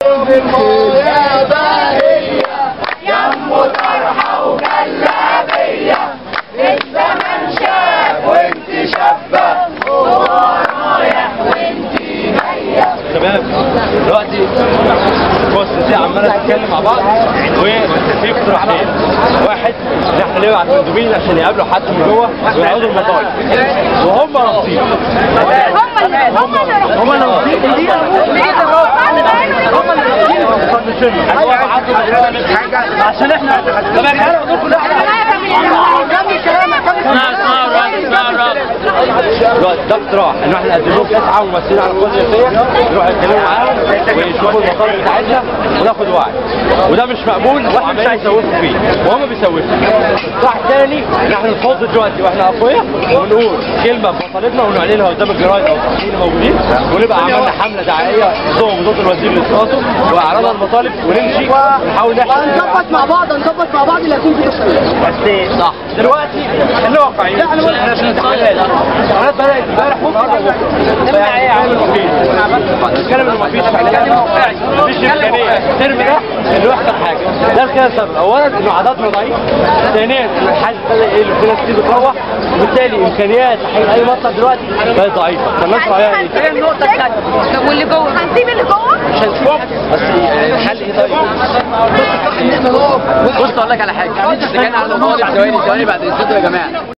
شباب دلوقتي بص دي عماله تتكلم مع بعض وفي اقتراحين واحد ان احنا نبعت مندوبين عشان يقابلوا حد من جوه ويقعدوا المطالب وهم رافضين هم اللي هم اللي رافضين دي هم اللي رافضين عشان احنا طب يا جماعه اقول لكم دلوقتي ده اقتراح ان احنا نقدم لهم تسعه ممثلين على القناه السياسيه يروحوا يتكلموا معاهم ويشوفوا المطالب بتاعتنا وناخد وعي وده مش مقبول واحنا مش هيسوفوا فيه وهم بيسوفوا اقتراح تاني ان احنا نفضل دلوقتي واحنا اقوياء ونقول كلمه بمطالبنا ونعلنها قدام الجرايد او الصحفيين الموجودين ونبقى عملنا حمله دعائيه ضد ضد الوزير لاسقاطه واعراض المطالب ونمشي ونحاول نحل هنظبط مع بعض هنظبط مع بعض اللي هيكون في تشكيل بس صح دلوقتي خلينا واقعيين احنا عشان الامتحانات الامتحانات بدات امبارح بكره فيعني ايه عامل مفيد نتكلم انه مفيش فعلا مفيش امكانيه الترم ده انه يحصل حاجه ده كده السبب اولا انه عددنا ضعيف ثانيا ان الحاجه بدا يقل وفي ناس كتير بتروح وبالتالي امكانيات تحقيق اي مطلب دلوقتي بقت ضعيفه فالناس رايها ايه؟ هي النقطة الثانية طب واللي جوه هنسيب اللي جوه مش هنسيبهم بس الحل ايه طيب؟ بص اقول لك على حاجه اللي كان على الماضي ثواني ثواني بعد اذنكم يا جماعه